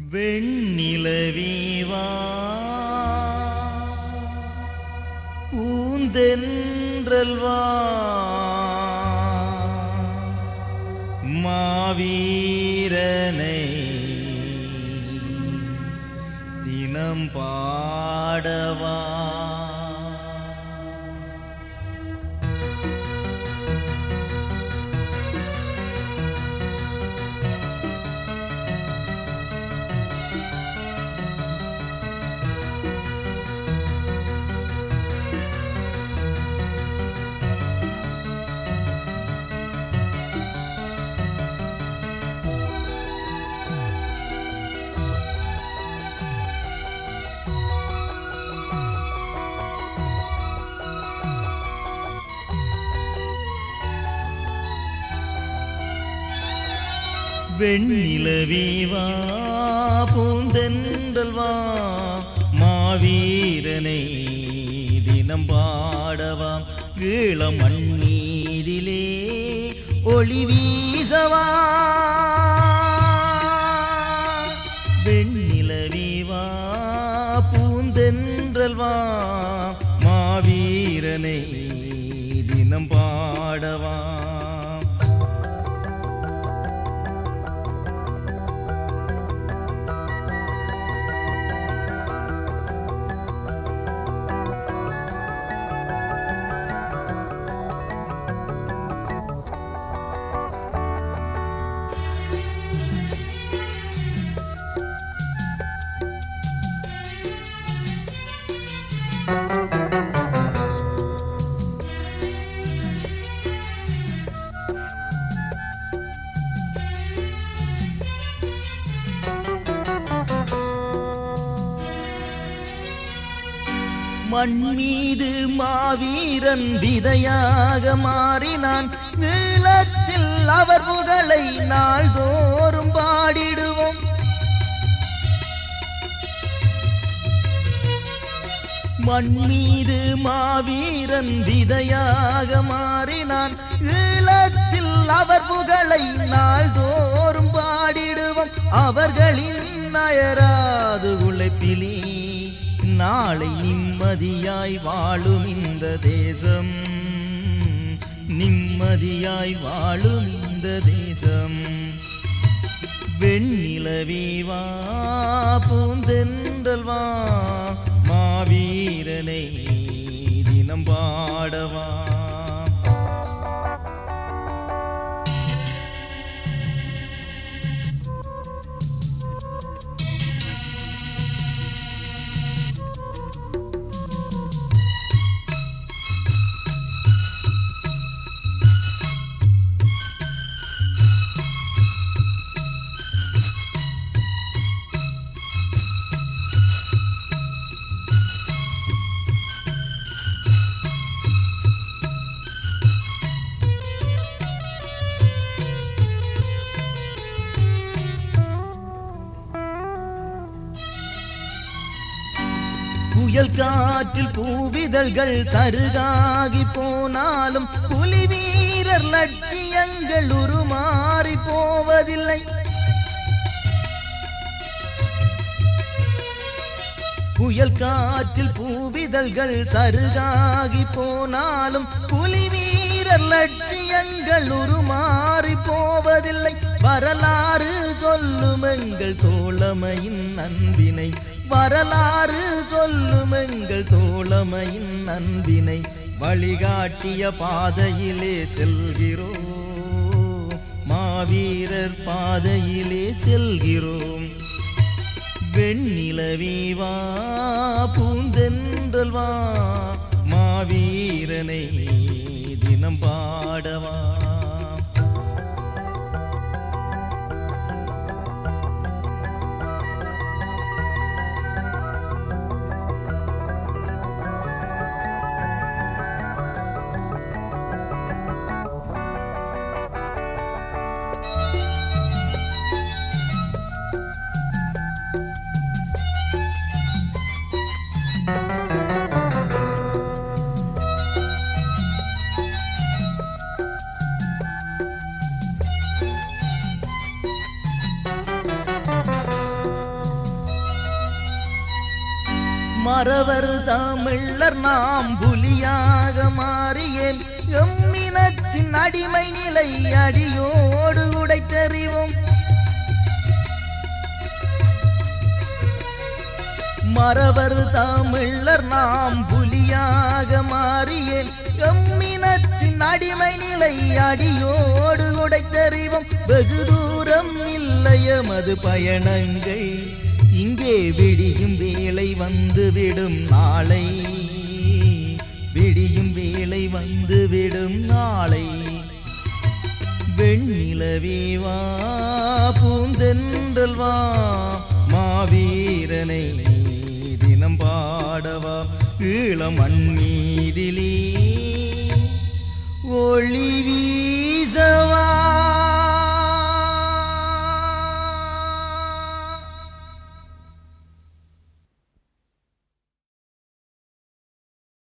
வெண்ணிலவீவா பூந்தென்றல்வா மாவீரனை தினம் பாடவா வெண்ணிலவீவா பூந்தென்றல்வா மாவீரனை தினம் பாடவா ஈழம் மண்ணீதிலே ஒளி வீசவா வெண்ணிலவீவா பூந்தென்றல்வா மாவீரனை தினம் பாடவா மண் மீது மாவீரன் விதையாக மாறினான் நீளத்தில் அவர் புகழை நாள்தோறும் பாடிடுவோம் மண் மீது மாவீரன் விதையாக மாறினான் ஈழத்தில் அவர் புகழை நாள்தோறும் பாடிடுவோம் அவர்களின் அயராது உழைப்பிலே நாளை நிம்மதியாய் வாழும் இந்த தேசம் நிம்மதியாய் வாழும் இந்த தேசம் வெண்ணிலவீவா பூந்தென்றல் வா மாவீரனை தினம் பாடவா புயல் காற்றில் பூவிதழ்கள் சருகாகி போனாலும் புலி வீரர் லட்சியங்கள் உருமாறி போவதில்லை புயல் காற்றில் பூவிதழ்கள் சருகாகி போனாலும் புலி வீரர் லட்சியங்கள் உருமாறி போவதில்லை வரலாறு சொல்லும் எங்கள் தோழமையின் அன்பினை வரலாறு சொல்லும் எங்கள் தோழமையின் அன்பினை வழிகாட்டிய பாதையிலே செல்கிறோம் மாவீரர் பாதையிலே செல்கிறோம் வெண்ணிலவீவா பூந்தென்றல் வா மாவீரனை தினம் பாடவா மறவர் தமிழர் நாம் புலியாக மாறியே எம்மினத்தின் அடிமை நிலை அடியோடு உடைத்தறிவோம் மறவர் தமிழர் நாம் புலியாக மாறியே எம்மினத்தின் அடிமை நிலை அடியோடு உடைத்தறிவோம் வெகு தூரம் இல்லையமது பயணங்கள் இங்கே விடியும் வேலை வந்துவிடும் நாளை விடியும் வேலை வந்துவிடும் நாளை வெண்ணிலவே வா பூந்தென்றல் வா மாவீரனை தினம் பாடவா ஈழம் மண்ணீதிலே ஒளி வீசவா